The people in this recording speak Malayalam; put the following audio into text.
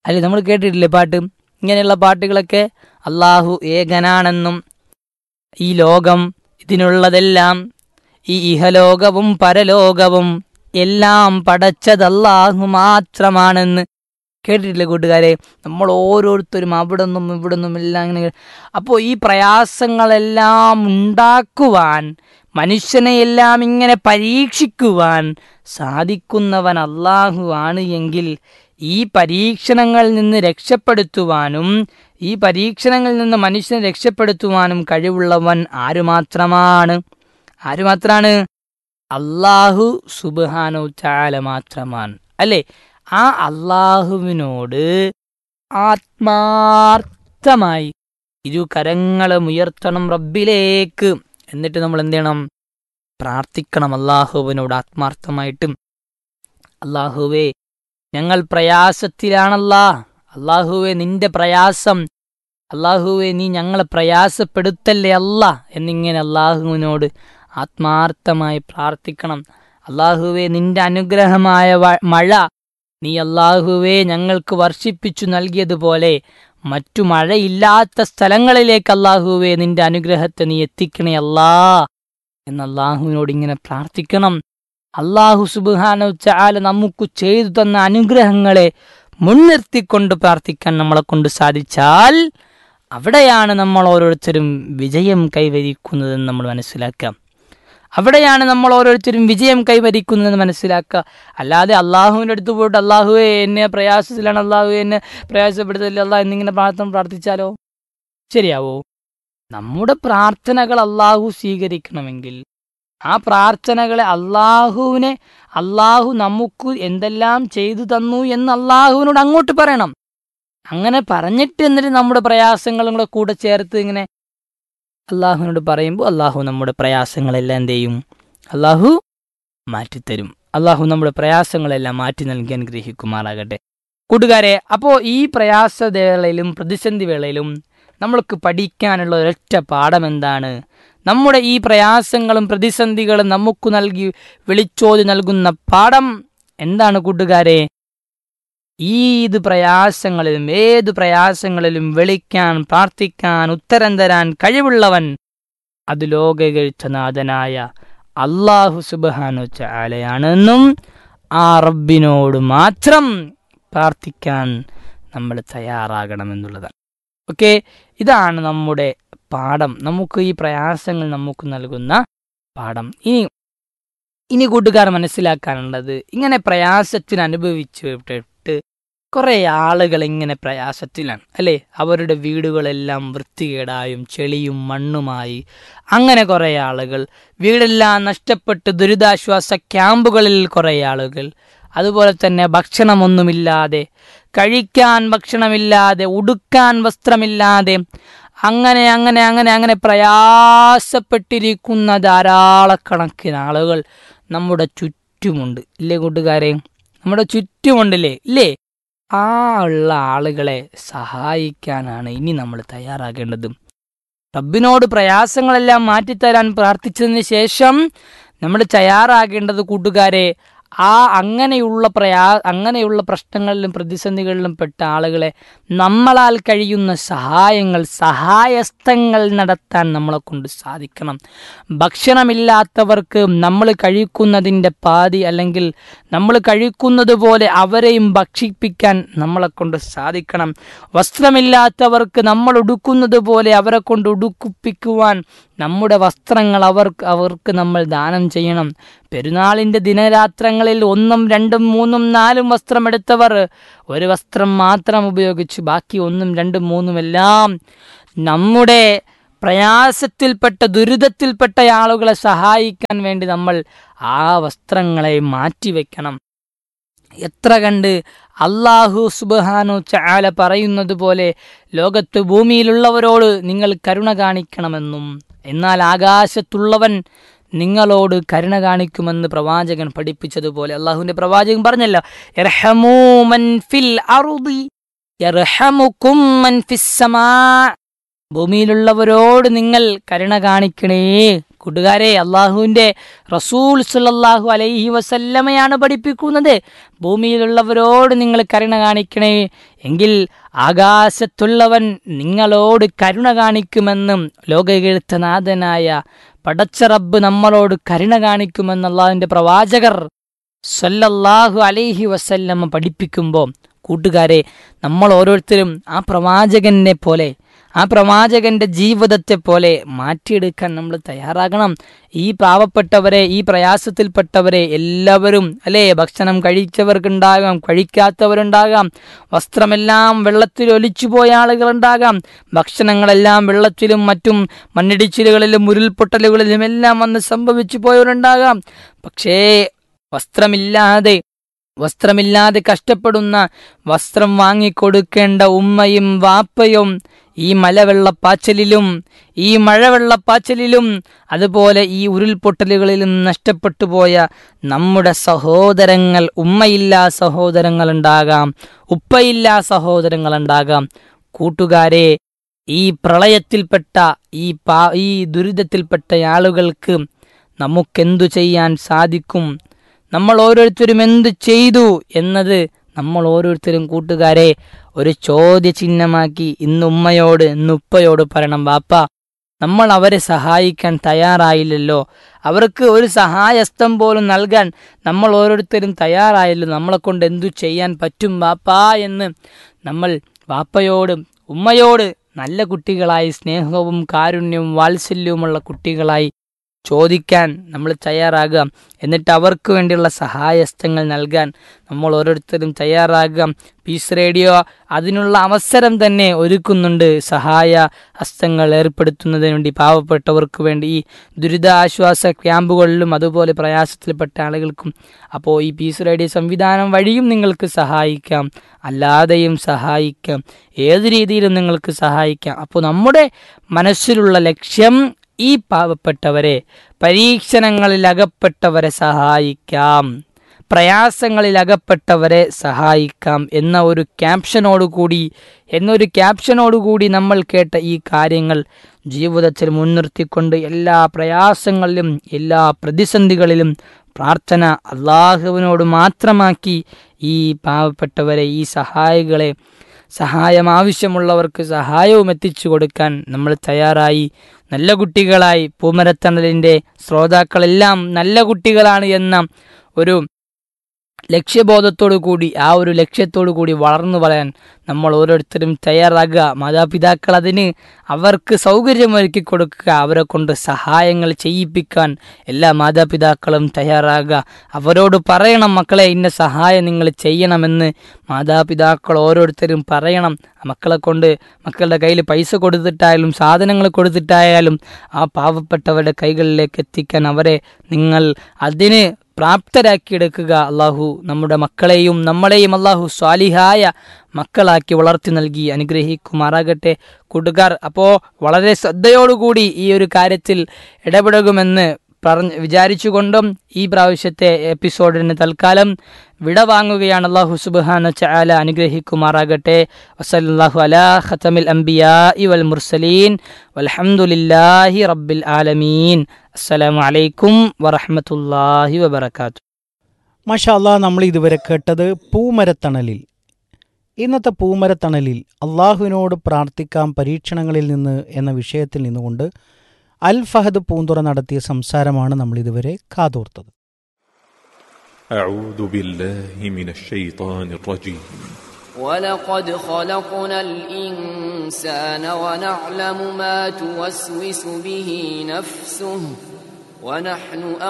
അല്ലെ നമ്മൾ കേട്ടിട്ടില്ലേ പാട്ട് ഇങ്ങനെയുള്ള പാട്ടുകളൊക്കെ അള്ളാഹു ഏകനാണെന്നും ഈ ലോകം ഇതിനുള്ളതെല്ലാം ഈ ഇഹലോകവും പരലോകവും എല്ലാം പടച്ചത് അള്ളാഹു മാത്രമാണെന്ന് കേട്ടിട്ടില്ലേ കൂട്ടുകാരെ നമ്മൾ ഓരോരുത്തരും അവിടെ നിന്നും ഇവിടെ നിന്നും എല്ലാം ഇങ്ങനെ അപ്പോൾ ഈ പ്രയാസങ്ങളെല്ലാം ഉണ്ടാക്കുവാൻ മനുഷ്യനെ എല്ലാം ഇങ്ങനെ പരീക്ഷിക്കുവാൻ സാധിക്കുന്നവൻ അള്ളാഹു ആണ് എങ്കിൽ ഈ പരീക്ഷണങ്ങളിൽ നിന്ന് രക്ഷപ്പെടുത്തുവാനും ഈ പരീക്ഷണങ്ങളിൽ നിന്ന് മനുഷ്യനെ രക്ഷപ്പെടുത്തുവാനും കഴിവുള്ളവൻ ആരു മാത്രമാണ് ആരു മാത്രമാണ് അള്ളാഹു സുബാനോ ചാല മാത്രമാണ് അല്ലേ ആ അള്ളാഹുവിനോട് ആത്മാർത്ഥമായി ഇരു കരങ്ങളും ഉയർത്തണം റബ്ബിലേക്ക് എന്നിട്ട് നമ്മൾ എന്ത് ചെയ്യണം പ്രാർത്ഥിക്കണം അള്ളാഹുവിനോട് ആത്മാർത്ഥമായിട്ടും അള്ളാഹുവേ ഞങ്ങൾ പ്രയാസത്തിലാണല്ലാ അള്ളാഹുവെ നിന്റെ പ്രയാസം അള്ളാഹുവെ നീ ഞങ്ങളെ പ്രയാസപ്പെടുത്തല്ലേ അല്ല എന്നിങ്ങനെ അള്ളാഹുവിനോട് ആത്മാർത്ഥമായി പ്രാർത്ഥിക്കണം അള്ളാഹുവെ നിന്റെ അനുഗ്രഹമായ വ- മഴ നീ അള്ളാഹുവെ ഞങ്ങൾക്ക് വർഷിപ്പിച്ചു നൽകിയതുപോലെ മറ്റു മഴയില്ലാത്ത സ്ഥലങ്ങളിലേക്ക് അള്ളാഹുവെ നിന്റെ അനുഗ്രഹത്തെ നീ എത്തിക്കണേ അല്ലാ എന്ന് അള്ളാഹുവിനോട് ഇങ്ങനെ പ്രാർത്ഥിക്കണം അള്ളാഹു സുബാന ചാല നമുക്ക് ചെയ്തു തന്ന അനുഗ്രഹങ്ങളെ മുൻനിർത്തിക്കൊണ്ട് പ്രാർത്ഥിക്കാൻ നമ്മളെ കൊണ്ട് സാധിച്ചാൽ അവിടെയാണ് നമ്മൾ ഓരോരുത്തരും വിജയം കൈവരിക്കുന്നതെന്ന് നമ്മൾ മനസ്സിലാക്കാം അവിടെയാണ് നമ്മൾ ഓരോരുത്തരും വിജയം കൈവരിക്കുന്നതെന്ന് മനസ്സിലാക്കുക അല്ലാതെ അള്ളാഹുവിൻ്റെ അടുത്ത് പോയിട്ട് അള്ളാഹുവെ എന്നെ പ്രയാസത്തിലാണ് അള്ളാഹുവെ എന്നെ പ്രയാസപ്പെടുത്തില്ല അള്ളാഹ് എന്നിങ്ങനെ പ്രാർത്ഥന പ്രാർത്ഥിച്ചാലോ ശരിയാവോ നമ്മുടെ പ്രാർത്ഥനകൾ അള്ളാഹു സ്വീകരിക്കണമെങ്കിൽ ആ പ്രാർത്ഥനകളെ അള്ളാഹുവിനെ അള്ളാഹു നമുക്ക് എന്തെല്ലാം ചെയ്തു തന്നു എന്ന് അള്ളാഹുവിനോട് അങ്ങോട്ട് പറയണം അങ്ങനെ പറഞ്ഞിട്ട് എന്നിട്ട് നമ്മുടെ പ്രയാസങ്ങളും കൂടെ കൂടെ ചേർത്ത് ഇങ്ങനെ അള്ളാഹുവിനോട് പറയുമ്പോൾ അള്ളാഹു നമ്മുടെ പ്രയാസങ്ങളെല്ലാം എന്ത് ചെയ്യും അള്ളാഹു മാറ്റിത്തരും അള്ളാഹു നമ്മുടെ പ്രയാസങ്ങളെല്ലാം മാറ്റി നൽകി അനുഗ്രഹിക്കുമാറാകട്ടെ കൂട്ടുകാരെ അപ്പോൾ ഈ പ്രയാസ വേളയിലും പ്രതിസന്ധി വേളയിലും നമ്മൾക്ക് പഠിക്കാനുള്ള ഒരൊറ്റ പാഠം എന്താണ് നമ്മുടെ ഈ പ്രയാസങ്ങളും പ്രതിസന്ധികളും നമുക്ക് നൽകി വിളിച്ചോതി നൽകുന്ന പാഠം എന്താണ് കൂട്ടുകാരെ ഏത് പ്രയാസങ്ങളിലും ഏത് പ്രയാസങ്ങളിലും വിളിക്കാൻ പ്രാർത്ഥിക്കാൻ ഉത്തരം തരാൻ കഴിവുള്ളവൻ അത് ലോകകഴുത്തനാഥനായ അള്ളാഹു സുബാനു ചാലയാണെന്നും ആ റബ്ബിനോട് മാത്രം പ്രാർത്ഥിക്കാൻ നമ്മൾ തയ്യാറാകണമെന്നുള്ളതാണ് ഓക്കെ ഇതാണ് നമ്മുടെ പാഠം നമുക്ക് ഈ പ്രയാസങ്ങൾ നമുക്ക് നൽകുന്ന പാഠം ഇനി ഇനി കൂട്ടുകാർ മനസ്സിലാക്കാനുള്ളത് ഇങ്ങനെ പ്രയാസത്തിന് അനുഭവിച്ചിട്ട് കുറെ ആളുകൾ ഇങ്ങനെ പ്രയാസത്തിലാണ് അല്ലേ അവരുടെ വീടുകളെല്ലാം വൃത്തികേടായും ചെളിയും മണ്ണുമായി അങ്ങനെ കുറെ ആളുകൾ വീടെല്ലാം നഷ്ടപ്പെട്ട് ദുരിതാശ്വാസ ക്യാമ്പുകളിൽ കുറെ ആളുകൾ അതുപോലെ തന്നെ ഭക്ഷണമൊന്നുമില്ലാതെ കഴിക്കാൻ ഭക്ഷണമില്ലാതെ ഉടുക്കാൻ വസ്ത്രമില്ലാതെ അങ്ങനെ അങ്ങനെ അങ്ങനെ അങ്ങനെ പ്രയാസപ്പെട്ടിരിക്കുന്ന ധാരാളക്കണക്കിന് ആളുകൾ നമ്മുടെ ചുറ്റുമുണ്ട് ഇല്ലേ കൂട്ടുകാരെ നമ്മുടെ ചുറ്റുമുണ്ടല്ലേ ഇല്ലേ ആ ഉള്ള ആളുകളെ സഹായിക്കാനാണ് ഇനി നമ്മൾ തയ്യാറാകേണ്ടത് റബ്ബിനോട് പ്രയാസങ്ങളെല്ലാം മാറ്റിത്തരാൻ പ്രാർത്ഥിച്ചതിന് ശേഷം നമ്മൾ തയ്യാറാകേണ്ടത് കൂട്ടുകാരെ ആ അങ്ങനെയുള്ള പ്രയാ അങ്ങനെയുള്ള പ്രശ്നങ്ങളിലും പ്രതിസന്ധികളിലും പെട്ട ആളുകളെ നമ്മളാൽ കഴിയുന്ന സഹായങ്ങൾ സഹായസ്ഥങ്ങൾ നടത്താൻ നമ്മളെ കൊണ്ട് സാധിക്കണം ഭക്ഷണമില്ലാത്തവർക്ക് നമ്മൾ കഴിക്കുന്നതിൻ്റെ പാതി അല്ലെങ്കിൽ നമ്മൾ കഴിക്കുന്നത് പോലെ അവരെയും ഭക്ഷിപ്പിക്കാൻ നമ്മളെ കൊണ്ട് സാധിക്കണം വസ്ത്രമില്ലാത്തവർക്ക് നമ്മൾ ഉടുക്കുന്നത് പോലെ അവരെ കൊണ്ട് ഉടുക്കിപ്പിക്കുവാൻ നമ്മുടെ വസ്ത്രങ്ങൾ അവർക്ക് അവർക്ക് നമ്മൾ ദാനം ചെയ്യണം പെരുന്നാളിൻ്റെ ദിനരാത്രങ്ങളിൽ ഒന്നും രണ്ടും മൂന്നും നാലും വസ്ത്രമെടുത്തവർ ഒരു വസ്ത്രം മാത്രം ഉപയോഗിച്ച് ബാക്കി ഒന്നും രണ്ടും മൂന്നും എല്ലാം നമ്മുടെ പ്രയാസത്തിൽപ്പെട്ട ദുരിതത്തിൽപ്പെട്ട ആളുകളെ സഹായിക്കാൻ വേണ്ടി നമ്മൾ ആ വസ്ത്രങ്ങളെ മാറ്റിവെക്കണം എത്ര കണ്ട് അള്ളാഹു സുബാനു ചാല പറയുന്നത് പോലെ ലോകത്ത് ഭൂമിയിലുള്ളവരോട് നിങ്ങൾ കരുണ കാണിക്കണമെന്നും എന്നാൽ ആകാശത്തുള്ളവൻ നിങ്ങളോട് കരുണ കാണിക്കുമെന്ന് പ്രവാചകൻ പഠിപ്പിച്ചതുപോലെ അള്ളാഹുവിന്റെ പ്രവാചകൻ പറഞ്ഞല്ലോ "ഇർഹമൂ മൻ ഫിൽ അർദി യർഹമുക്കും മൻ ഫിസ് സമാ." ഭൂമിയിലുള്ളവരോട് നിങ്ങൾ കരുണ കാണിക്കണേ കൂട്ടുകാരെ അള്ളാഹുവിൻ്റെ റസൂൽ സുല്ലല്ലാഹു അലൈഹി വസല്ലമയാണ് പഠിപ്പിക്കുന്നത് ഭൂമിയിലുള്ളവരോട് നിങ്ങൾ കരുണ കാണിക്കണേ എങ്കിൽ ആകാശത്തുള്ളവൻ നിങ്ങളോട് കരുണ കാണിക്കുമെന്നും ലോകകീർത്തനാഥനായ പടച്ച റബ്ബ് നമ്മളോട് കരുണ കാണിക്കുമെന്ന് അള്ളാഹുവിൻ്റെ പ്രവാചകർ സല്ലല്ലാഹു അലൈഹി വസല്ലമ പഠിപ്പിക്കുമ്പോൾ കൂട്ടുകാരെ നമ്മൾ ഓരോരുത്തരും ആ പ്രവാചകനെ പോലെ ആ പ്രവാചകന്റെ ജീവിതത്തെ പോലെ മാറ്റിയെടുക്കാൻ നമ്മൾ തയ്യാറാകണം ഈ പാവപ്പെട്ടവരെ ഈ പ്രയാസത്തിൽപ്പെട്ടവരെ എല്ലാവരും അല്ലേ ഭക്ഷണം കഴിച്ചവർക്കുണ്ടാകാം കഴിക്കാത്തവരുണ്ടാകാം വസ്ത്രമെല്ലാം വെള്ളത്തിൽ ഒലിച്ചുപോയ ആളുകളുണ്ടാകാം ഭക്ഷണങ്ങളെല്ലാം വെള്ളത്തിലും മറ്റും മണ്ണിടിച്ചിലുകളിലും ഉരുൾപൊട്ടലുകളിലും എല്ലാം വന്ന് സംഭവിച്ചു പോയവരുണ്ടാകാം പക്ഷേ വസ്ത്രമില്ലാതെ വസ്ത്രമില്ലാതെ കഷ്ടപ്പെടുന്ന വസ്ത്രം വാങ്ങിക്കൊടുക്കേണ്ട ഉമ്മയും വാപ്പയും ഈ മലവെള്ളപ്പാച്ചലിലും ഈ മഴവെള്ളപ്പാച്ചലിലും അതുപോലെ ഈ ഉരുൾപൊട്ടലുകളിലും നഷ്ടപ്പെട്ടു പോയ നമ്മുടെ സഹോദരങ്ങൾ ഉമ്മയില്ലാ സഹോദരങ്ങളുണ്ടാകാം ഉപ്പയില്ലാ സഹോദരങ്ങളുണ്ടാകാം കൂട്ടുകാരെ ഈ പ്രളയത്തിൽപ്പെട്ട ഈ പാ ഈ ദുരിതത്തിൽപ്പെട്ട ആളുകൾക്ക് നമുക്കെന്തു ചെയ്യാൻ സാധിക്കും നമ്മൾ ഓരോരുത്തരും എന്ത് ചെയ്തു എന്നത് നമ്മൾ ഓരോരുത്തരും കൂട്ടുകാരെ ഒരു ചോദ്യചിഹ്നമാക്കി ഇന്ന് ഉമ്മയോട് ഇന്ന് ഉപ്പയോട് പറയണം ബാപ്പ നമ്മൾ അവരെ സഹായിക്കാൻ തയ്യാറായില്ലല്ലോ അവർക്ക് ഒരു സഹായസ്തം പോലും നൽകാൻ നമ്മൾ ഓരോരുത്തരും തയ്യാറായല്ലോ നമ്മളെ കൊണ്ട് എന്തു ചെയ്യാൻ പറ്റും ബാപ്പാ എന്ന് നമ്മൾ ബാപ്പയോടും ഉമ്മയോട് നല്ല കുട്ടികളായി സ്നേഹവും കാരുണ്യവും വാത്സല്യവുമുള്ള കുട്ടികളായി ചോദിക്കാൻ നമ്മൾ തയ്യാറാകാം എന്നിട്ട് അവർക്ക് വേണ്ടിയുള്ള സഹായസ്ഥങ്ങൾ നൽകാൻ നമ്മൾ ഓരോരുത്തരും തയ്യാറാകാം പീസ് റേഡിയോ അതിനുള്ള അവസരം തന്നെ ഒരുക്കുന്നുണ്ട് സഹായ ഹസ്തങ്ങൾ ഏർപ്പെടുത്തുന്നതിന് വേണ്ടി പാവപ്പെട്ടവർക്ക് വേണ്ടി ഈ ദുരിതാശ്വാസ ക്യാമ്പുകളിലും അതുപോലെ പ്രയാസത്തിൽപ്പെട്ട ആളുകൾക്കും അപ്പോൾ ഈ പീസ് റേഡിയോ സംവിധാനം വഴിയും നിങ്ങൾക്ക് സഹായിക്കാം അല്ലാതെയും സഹായിക്കാം ഏത് രീതിയിലും നിങ്ങൾക്ക് സഹായിക്കാം അപ്പോൾ നമ്മുടെ മനസ്സിലുള്ള ലക്ഷ്യം ഈ പാവപ്പെട്ടവരെ പരീക്ഷണങ്ങളിൽ അകപ്പെട്ടവരെ സഹായിക്കാം പ്രയാസങ്ങളിൽ അകപ്പെട്ടവരെ സഹായിക്കാം എന്ന ഒരു ക്യാപ്ഷനോടുകൂടി എന്നൊരു ക്യാപ്ഷനോടുകൂടി നമ്മൾ കേട്ട ഈ കാര്യങ്ങൾ ജീവിതത്തിൽ മുൻനിർത്തിക്കൊണ്ട് എല്ലാ പ്രയാസങ്ങളിലും എല്ലാ പ്രതിസന്ധികളിലും പ്രാർത്ഥന അള്ളാഹുവിനോട് മാത്രമാക്കി ഈ പാവപ്പെട്ടവരെ ഈ സഹായികളെ സഹായം ആവശ്യമുള്ളവർക്ക് സഹായവും എത്തിച്ചു കൊടുക്കാൻ നമ്മൾ തയ്യാറായി നല്ല കുട്ടികളായി പൂമരത്തണലിൻ്റെ ശ്രോതാക്കളെല്ലാം നല്ല കുട്ടികളാണ് എന്ന ഒരു ലക്ഷ്യബോധത്തോടു കൂടി ആ ഒരു ലക്ഷ്യത്തോടു കൂടി വളർന്നു വളരാൻ നമ്മൾ ഓരോരുത്തരും തയ്യാറാകുക മാതാപിതാക്കൾ അതിന് അവർക്ക് സൗകര്യമൊരുക്കി കൊടുക്കുക അവരെ കൊണ്ട് സഹായങ്ങൾ ചെയ്യിപ്പിക്കാൻ എല്ലാ മാതാപിതാക്കളും തയ്യാറാകുക അവരോട് പറയണം മക്കളെ ഇന്ന സഹായം നിങ്ങൾ ചെയ്യണമെന്ന് മാതാപിതാക്കൾ ഓരോരുത്തരും പറയണം മക്കളെ കൊണ്ട് മക്കളുടെ കയ്യിൽ പൈസ കൊടുത്തിട്ടായാലും സാധനങ്ങൾ കൊടുത്തിട്ടായാലും ആ പാവപ്പെട്ടവരുടെ കൈകളിലേക്ക് എത്തിക്കാൻ അവരെ നിങ്ങൾ അതിന് പ്രാപ്തരാക്കിയെടുക്കുക അള്ളാഹു നമ്മുടെ മക്കളെയും നമ്മളെയും അള്ളാഹു സ്വാലിഹായ മക്കളാക്കി വളർത്തി നൽകി അനുഗ്രഹിക്കുമാറാകട്ടെ കൂട്ടുകാർ അപ്പോൾ വളരെ ശ്രദ്ധയോടുകൂടി ഈ ഒരു കാര്യത്തിൽ ഇടപെടുമെന്ന് പറഞ്ഞ് വിചാരിച്ചുകൊണ്ടും ഈ പ്രാവശ്യത്തെ എപ്പിസോഡിന് തൽക്കാലം വിട വാങ്ങുകയാണ് അള്ളാഹു സുബാന ചാല അനുഗ്രഹിക്കുമാറാകട്ടെ വസല്ലാഹു അലാ ഖത്തമിൽ അംബിയാ വൽ മുർസലീൻ വൽഹംദുലില്ലാഹി റബ്ബിൽ ആലമീൻ അസ്സലാമു അലൈക്കും വറഹ്മത്തുള്ളാഹി വബറകാത്തു മാഷാ അല്ലാ നമ്മൾ ഇതുവരെ കേട്ടത് പൂമരത്തണലിൽ ഇന്നത്തെ പൂമരത്തണലിൽ അള്ളാഹുവിനോട് പ്രാർത്ഥിക്കാം പരീക്ഷണങ്ങളിൽ നിന്ന് എന്ന വിഷയത്തിൽ നിന്നുകൊണ്ട് അൽ ഫഹദ് പൂന്തുറ നടത്തിയ സംസാരമാണ് നമ്മൾ ഇതുവരെ കാതോർത്തത് أعوذ بالله من الشيطان الرجيم ولقد خلقنا الإنسان ونعلم ما توسوس به نفسه ونحن